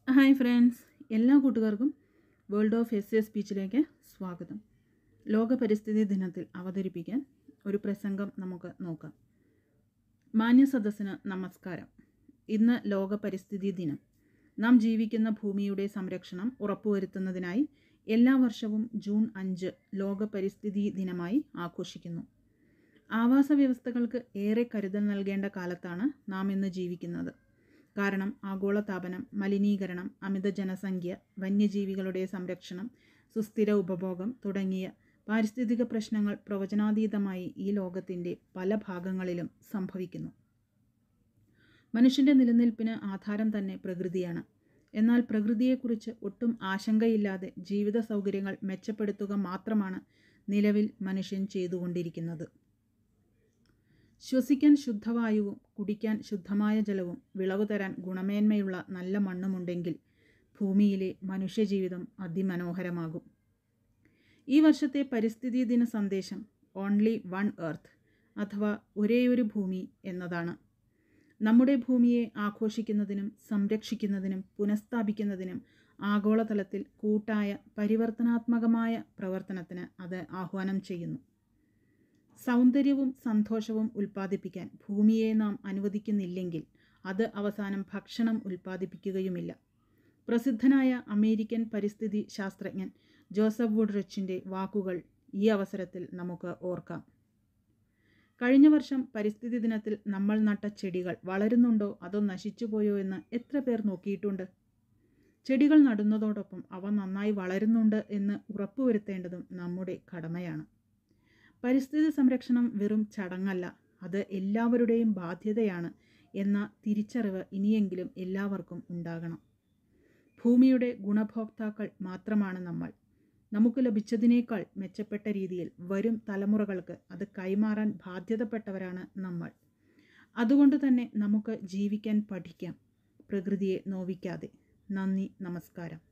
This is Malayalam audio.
ഹായ് ഫ്രണ്ട്സ് എല്ലാ കൂട്ടുകാർക്കും വേൾഡ് ഓഫ് എസ് എ സ്പീച്ചിലേക്ക് സ്വാഗതം ലോക പരിസ്ഥിതി ദിനത്തിൽ അവതരിപ്പിക്കാൻ ഒരു പ്രസംഗം നമുക്ക് നോക്കാം മാന്യ സദസ്സിന് നമസ്കാരം ഇന്ന് ലോക പരിസ്ഥിതി ദിനം നാം ജീവിക്കുന്ന ഭൂമിയുടെ സംരക്ഷണം ഉറപ്പുവരുത്തുന്നതിനായി എല്ലാ വർഷവും ജൂൺ അഞ്ച് ലോക പരിസ്ഥിതി ദിനമായി ആഘോഷിക്കുന്നു ആവാസ വ്യവസ്ഥകൾക്ക് ഏറെ കരുതൽ നൽകേണ്ട കാലത്താണ് നാം ഇന്ന് ജീവിക്കുന്നത് കാരണം ആഗോളതാപനം മലിനീകരണം അമിത ജനസംഖ്യ വന്യജീവികളുടെ സംരക്ഷണം സുസ്ഥിര ഉപഭോഗം തുടങ്ങിയ പാരിസ്ഥിതിക പ്രശ്നങ്ങൾ പ്രവചനാതീതമായി ഈ ലോകത്തിൻ്റെ പല ഭാഗങ്ങളിലും സംഭവിക്കുന്നു മനുഷ്യൻ്റെ നിലനിൽപ്പിന് ആധാരം തന്നെ പ്രകൃതിയാണ് എന്നാൽ പ്രകൃതിയെക്കുറിച്ച് ഒട്ടും ആശങ്കയില്ലാതെ ജീവിത സൗകര്യങ്ങൾ മെച്ചപ്പെടുത്തുക മാത്രമാണ് നിലവിൽ മനുഷ്യൻ ചെയ്തുകൊണ്ടിരിക്കുന്നത് ശ്വസിക്കാൻ ശുദ്ധവായുവും കുടിക്കാൻ ശുദ്ധമായ ജലവും വിളവ് തരാൻ ഗുണമേന്മയുള്ള നല്ല മണ്ണുമുണ്ടെങ്കിൽ ഭൂമിയിലെ മനുഷ്യജീവിതം അതിമനോഹരമാകും ഈ വർഷത്തെ പരിസ്ഥിതി ദിന സന്ദേശം ഓൺലി വൺ എർത്ത് അഥവാ ഒരേയൊരു ഭൂമി എന്നതാണ് നമ്മുടെ ഭൂമിയെ ആഘോഷിക്കുന്നതിനും സംരക്ഷിക്കുന്നതിനും പുനഃസ്ഥാപിക്കുന്നതിനും ആഗോളതലത്തിൽ കൂട്ടായ പരിവർത്തനാത്മകമായ പ്രവർത്തനത്തിന് അത് ആഹ്വാനം ചെയ്യുന്നു സൗന്ദര്യവും സന്തോഷവും ഉൽപ്പാദിപ്പിക്കാൻ ഭൂമിയെ നാം അനുവദിക്കുന്നില്ലെങ്കിൽ അത് അവസാനം ഭക്ഷണം ഉൽപ്പാദിപ്പിക്കുകയുമില്ല പ്രസിദ്ധനായ അമേരിക്കൻ പരിസ്ഥിതി ശാസ്ത്രജ്ഞൻ ജോസഫ് വുഡ്റിച്ചിൻ്റെ വാക്കുകൾ ഈ അവസരത്തിൽ നമുക്ക് ഓർക്കാം കഴിഞ്ഞ വർഷം പരിസ്ഥിതി ദിനത്തിൽ നമ്മൾ നട്ട ചെടികൾ വളരുന്നുണ്ടോ അതോ നശിച്ചുപോയോ എന്ന് എത്ര പേർ നോക്കിയിട്ടുണ്ട് ചെടികൾ നടുന്നതോടൊപ്പം അവ നന്നായി വളരുന്നുണ്ട് എന്ന് ഉറപ്പുവരുത്തേണ്ടതും നമ്മുടെ കടമയാണ് പരിസ്ഥിതി സംരക്ഷണം വെറും ചടങ്ങല്ല അത് എല്ലാവരുടെയും ബാധ്യതയാണ് എന്ന തിരിച്ചറിവ് ഇനിയെങ്കിലും എല്ലാവർക്കും ഉണ്ടാകണം ഭൂമിയുടെ ഗുണഭോക്താക്കൾ മാത്രമാണ് നമ്മൾ നമുക്ക് ലഭിച്ചതിനേക്കാൾ മെച്ചപ്പെട്ട രീതിയിൽ വരും തലമുറകൾക്ക് അത് കൈമാറാൻ ബാധ്യതപ്പെട്ടവരാണ് നമ്മൾ അതുകൊണ്ട് തന്നെ നമുക്ക് ജീവിക്കാൻ പഠിക്കാം പ്രകൃതിയെ നോവിക്കാതെ നന്ദി നമസ്കാരം